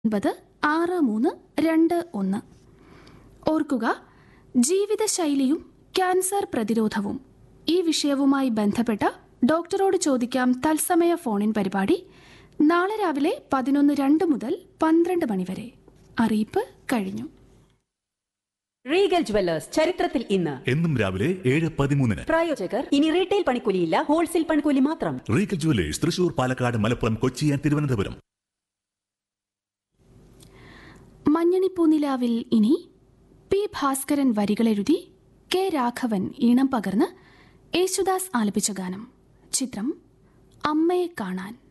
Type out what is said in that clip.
ഒൻപത് ആറ് മൂന്ന് രണ്ട് ഒന്ന് ഓർക്കുക ജീവിതശൈലിയും ക്യാൻസർ പ്രതിരോധവും ഈ വിഷയവുമായി ബന്ധപ്പെട്ട ഡോക്ടറോട് ചോദിക്കാം തത്സമയ ഫോണിൻ പരിപാടി നാളെ രാവിലെ പതിനൊന്ന് രണ്ട് മുതൽ പന്ത്രണ്ട് മണിവരെ അറിയിപ്പ് കഴിഞ്ഞു റീഗൽ ജുവല്ലേഴ്സ് ചരിത്രത്തിൽ ഇന്ന് എന്നും രാവിലെ ഏഴ് പതിമൂന്നിന് പ്രായോജകർ ഇനി റീറ്റെയിൽ പണിക്കൂലിയില്ല ഹോൾസെയിൽ പണിക്കൂലി മാത്രം Regal jewellers Thrissur Palakkad Malappuram Kochi and Thiruvananthapuram മഞ്ഞണിപ്പൂനിലാവിൽ ഇനി പി ഭാസ്കരൻ വരികളെഴുതി കെ രാഘവൻ ഈണം പകർന്ന് യേശുദാസ് ആലപിച്ച ഗാനം ചിത്രം അമ്മയെ കാണാൻ